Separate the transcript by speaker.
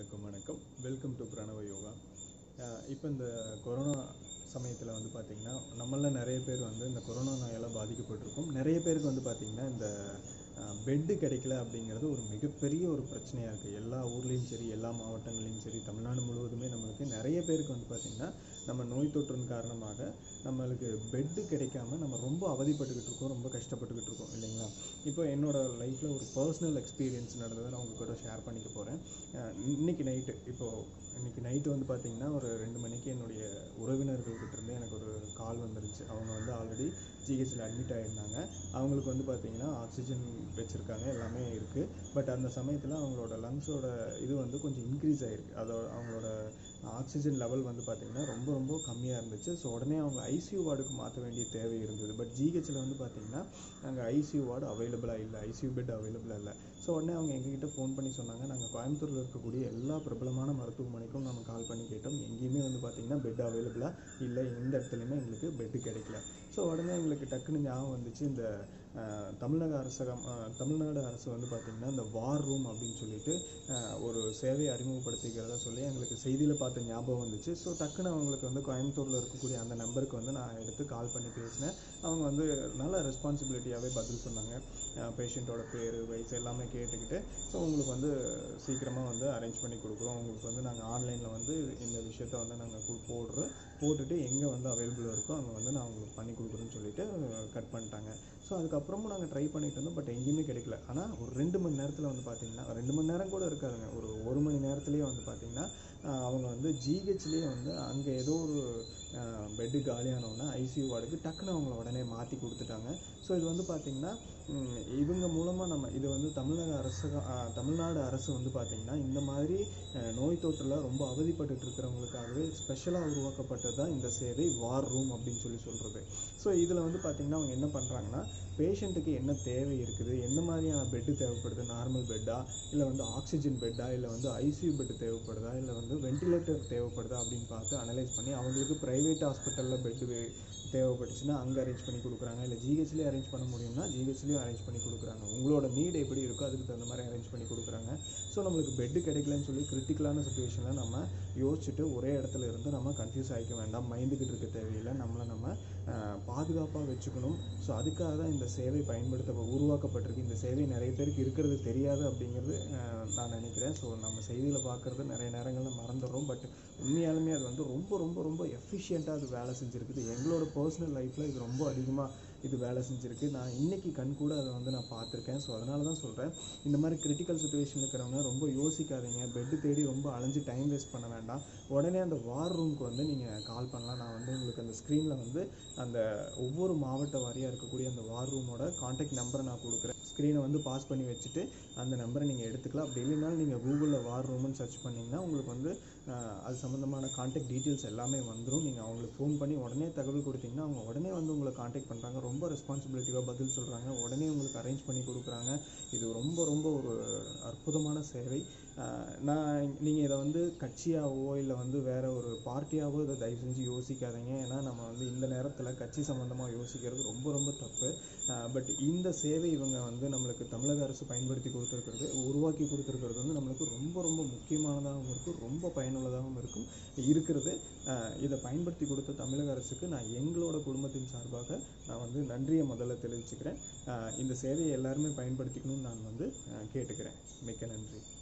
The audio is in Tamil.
Speaker 1: அனைவருக்கும் வணக்கம் வெல்கம் டு பிரணவ யோகா இப்போ இந்த கொரோனா சமயத்தில் வந்து பார்த்திங்கன்னா நம்மள நிறைய பேர் வந்து இந்த கொரோனா நோயால் பாதிக்கப்பட்டிருக்கோம் நிறைய பேருக்கு வந்து பார்த்திங்கன்னா இந்த பெட்டு கிடைக்கல அப்படிங்கிறது ஒரு மிகப்பெரிய ஒரு பிரச்சனையாக இருக்குது எல்லா ஊர்லேயும் சரி எல்லா மாவட்டங்களையும் சரி தமிழ்நாடு முழுவதுமே நம்மளுக்கு நிறைய பேருக்கு வந்து பார்த்திங்கன்னா நம்ம நோய் தொற்றின் காரணமாக நம்மளுக்கு பெட்டு கிடைக்காம நம்ம ரொம்ப அவதிப்பட்டுக்கிட்டு இருக்கோம் ரொம்ப கஷ்டப்பட்டுக்கிட்டு இருக்கோம் இல்லைங்களா இப்போ என்னோட லைஃப்பில் ஒரு பர்சனல் எக்ஸ்பீரியன்ஸ் நடந்ததை நான் உங்க கூட ஷேர் பண்ணிக்க போகிறேன் இன்னைக்கு நைட்டு இப்போது இன்னைக்கு நைட்டு வந்து பார்த்தீங்கன்னா ஒரு ரெண்டு மணிக்கு என்னுடைய உறவினர்கள்கிட்ட இருந்து எனக்கு ஒரு கால் வந்துருச்சு அவங்க வந்து ஆல்ரெடி ஜிஹெச்சில் அட்மிட் ஆகிருந்தாங்க அவங்களுக்கு வந்து பார்த்தீங்கன்னா ஆக்சிஜன் வச்சுருக்காங்க எல்லாமே இருக்குது பட் அந்த சமயத்தில் அவங்களோட லங்ஸோட இது வந்து கொஞ்சம் இன்க்ரீஸ் ஆகிருக்கு அதோட அவங்களோட ஆக்சிஜன் லெவல் வந்து பார்த்திங்கன்னா ரொம்ப ரொம்ப கம்மியாக இருந்துச்சு ஸோ உடனே அவங்க ஐசியூ வார்டுக்கு மாற்ற வேண்டிய தேவை இருந்தது பட் ஜிஹெச்சில் வந்து பார்த்திங்கன்னா அங்கே ஐசியூ வார்டு அவைலபிளாக இல்லை ஐசியூ பெட் அவைலபிளாக இல்லை ஸோ உடனே அவங்க எங்ககிட்ட ஃபோன் பண்ணி சொன்னாங்க நாங்கள் கோயம்புத்தூரில் இருக்கக்கூடிய எல்லா பிரபலமான மருத்துவமனைக்கும் நம்ம கால் பண்ணி கேட்டோம் எங்கேயுமே வந்து பார்த்திங்கன்னா பெட் அவைலபிளாக இல்லை எந்த இடத்துலையுமே எங்களுக்கு பெட்டு கிடைக்கல ஸோ உடனே எங்களுக்கு டக்குன்னு ஞாபகம் வந்துச்சு இந்த அஹ், தமிழக அரசகம் அஹ், தமிழ்நாடு அரசு வந்து பார்த்திங்கன்னா இந்த வார் ரூம் அப்படின்னு சொல்லிட்டு அஹ், ஒரு சேவையை அறிமுகப்படுத்திக்கிறதா சொல்லி எங்களுக்கு செய்தியில் பார்த்த ஞாபகம் வந்துச்சு ஸோ டக்குன்னு அவங்களுக்கு வந்து கோயம்புத்தூரில் இருக்கக்கூடிய அந்த நம்பருக்கு வந்து நான் எடுத்து கால் பண்ணி பேசினேன் அவங்க வந்து நல்ல ரெஸ்பான்சிபிலிட்டியாகவே பதில் சொன்னாங்க பேஷண்ட்டோட பேர் வயசு எல்லாமே கேட்டுக்கிட்டு ஸோ உங்களுக்கு வந்து சீக்கிரமாக வந்து அரேஞ்ச் பண்ணி கொடுக்குறோம் உங்களுக்கு வந்து நாங்கள் ஆன்லைனில் வந்து இந்த விஷயத்த வந்து நாங்கள் போடுறோம் போட்டுட்டு எங்கே வந்து அவைலபிள் இருக்கோ அங்கே வந்து நான் உங்களுக்கு பண்ணி கொடுக்குறேன்னு சொல்லிட்டு கட் பண்ணிட்டாங்க ஸோ அதுக்கப்புறமும் நாங்கள் ட்ரை பண்ணிட்டு இருந்தோம் பட் எங்கேயுமே கிடைக்கல ஆனால் ஒரு ரெண்டு மணி நேரத்தில் வந்து பார்த்தீங்கன்னா ரெண்டு மணி நேரம் கூட இருக்காதுங்க ஒரு ஒரு மணி நேரத்துலேயே வந்து பார்த்தீங்கன்னா ஆஹ் அவங்க வந்து ஜிஹெச்லேயே வந்து அங்கே ஏதோ ஒரு பெட்டு காலியானவுடனே ஐசியூ வார்டுக்கு டக்குன்னு அவங்கள உடனே மாற்றி கொடுத்துட்டாங்க ஸோ இது வந்து பார்த்திங்கன்னா ம், இவங்க மூலமாக நம்ம இது வந்து தமிழக அரசு ஆஹ், தமிழ்நாடு அரசு வந்து பார்த்திங்கன்னா இந்த மாதிரி அஹ், நோய் தொற்றில் ரொம்ப அவதிப்பட்டுட்டு இருக்கிறவங்களுக்காகவே ஸ்பெஷலாக உருவாக்கப்பட்டது தான் இந்த சேவை வார் ரூம் அப்படின்னு சொல்லி சொல்கிறது ஸோ இதில் வந்து பார்த்திங்கன்னா அவங்க என்ன பண்ணுறாங்கன்னா பேஷண்ட்டுக்கு என்ன தேவை இருக்குது என்ன மாதிரியான பெட்டு தேவைப்படுது நார்மல் பெட்டா இல்லை வந்து ஆக்சிஜன் பெட்டா இல்லை வந்து ஐசியூ பெட்டு தேவைப்படுதா இல்லை வந்து வென்டிலேட்டர் தேவைப்படுதா அப்படின்னு பார்த்து அனலைஸ் பண்ணி அவங்களுக்கு ப்ரைவேட் ஹாஸ்பிட்டலில் பெட்டு தேவைப்பட்டுச்சுன்னா அங்கே அரேஞ்ச் பண்ணி கொடுக்குறாங்க இல்லை ஜிஹெச்லேயே அரேஞ்ச் பண்ண முடியும்னா ஜிஹெச்லேயும் அரேஞ்ச் பண்ணி கொடுக்குறாங்க உங்களோட நீட் எப்படி இருக்கோ அதுக்கு தகுந்த மாதிரி அரேஞ்ச் பண்ணி கொடுக்குறாங்க ஸோ நம்மளுக்கு பெட்டு கிடைக்கலன்னு சொல்லி கிரிட்டிக்கலான சுச்சுவேஷனில் நம்ம யோசிச்சுட்டு ஒரே இடத்துல இருந்து நம்ம கன்ஃபியூஸ் ஆகிக்க வேண்டாம் மைண்டுக்கிட்டு இருக்க தேவையில்லை நம்மளை நம்ம பாதுகாப்பாக வச்சுக்கணும் ஸோ அதுக்காக தான் இந்த சேவை பயன்படுத்த உருவாக்கப்பட்டிருக்கு இந்த சேவை நிறைய பேருக்கு இருக்கிறது தெரியாது அப்படிங்கிறது அஹ், நான் நினைக்கிறேன் ஸோ நம்ம செய்தியில் பார்க்குறது நிறைய நேரங்களில் மறந்துடுறோம் பட் உண்மையாலுமே அது வந்து ரொம்ப ரொம்ப ரொம்ப எஃபிஷியண்ட்டாக அது வேலை செஞ்சுருக்குது எங்களோட பர்சனல் லைஃப்பில் இது ரொம்ப அதிகமாக இது வேலை செஞ்சுருக்கு நான் இன்னைக்கு கண் கூட அதை வந்து நான் பார்த்துருக்கேன் ஸோ அதனால தான் சொல்கிறேன் இந்த மாதிரி கிரிட்டிக்கல் சுச்சுவேஷன் இருக்கிறவங்க ரொம்ப யோசிக்காதீங்க பெட்டு தேடி ரொம்ப அலைஞ்சு டைம் வேஸ்ட் பண்ண வேண்டாம் உடனே அந்த வார் ரூமுக்கு வந்து நீங்கள் கால் பண்ணலாம் நான் வந்து உங்களுக்கு அந்த ஸ்க்ரீனில் வந்து அந்த ஒவ்வொரு மாவட்ட வாரியாக இருக்கக்கூடிய அந்த வார் ரூமோட காண்டாக்ட் நம்பரை நான் கொடுக்குறேன் ஸ்க்ரீனை வந்து பாஸ் பண்ணி வச்சுட்டு அந்த நம்பரை நீங்கள் எடுத்துக்கலாம் அப்படி இல்லைனாலும் நீங்கள் கூகுளில் வார் ரூம்னு சர்ச் பண்ணிங்கன்னா உங்களுக்கு வந்து ஆஹ், அது சம்மந்தமான காண்டாக்ட் டீட்டெயில்ஸ் எல்லாமே வந்துடும் நீங்கள் அவங்களுக்கு ஃபோன் பண்ணி உடனே தகவல் கொடுத்தீங்கன்னா அவங்க உடனே வந்து உங்களை காண்டாக்ட் பண்ணுறாங்க ரொம்ப ரெஸ்பான்சிபிலிட்டிவாக பதில் சொல்கிறாங்க உடனே உங்களுக்கு அரேஞ்ச் பண்ணி கொடுக்குறாங்க இது ரொம்ப ரொம்ப ஒரு அற்புதமான சேவை ஆஹ், நான் நீங்கள் இதை வந்து கட்சியாகவோ இல்லை வந்து வேற ஒரு பார்ட்டியாகவோ இதை தயவு செஞ்சு யோசிக்காதீங்க ஏன்னா நம்ம வந்து இந்த நேரத்தில் கட்சி சம்மந்தமாக யோசிக்கிறது ரொம்ப ரொம்ப தப்பு பட் இந்த சேவை இவங்க வந்து நம்மளுக்கு தமிழக அரசு பயன்படுத்தி கொடுத்துருக்கிறது உருவாக்கி கொடுத்துருக்கிறது வந்து நம்மளுக்கு ரொம்ப ரொம்ப முக்கியமானதாகவும் இருக்கும் ரொம்ப பயனுள்ளதாகவும் இருக்கும் இருக்கிறது ஆஹ் இதை பயன்படுத்தி கொடுத்த தமிழக அரசுக்கு நான் எங்களோட குடும்பத்தின் சார்பாக நான் வந்து நன்றியை முதல்ல தெரிவிச்சுக்கிறேன் ஆஹ் இந்த சேவையை எல்லாருமே பயன்படுத்திக்கணும்னு நான் வந்து ஆஹ் கேட்டுக்கிறேன் மிக்க நன்றி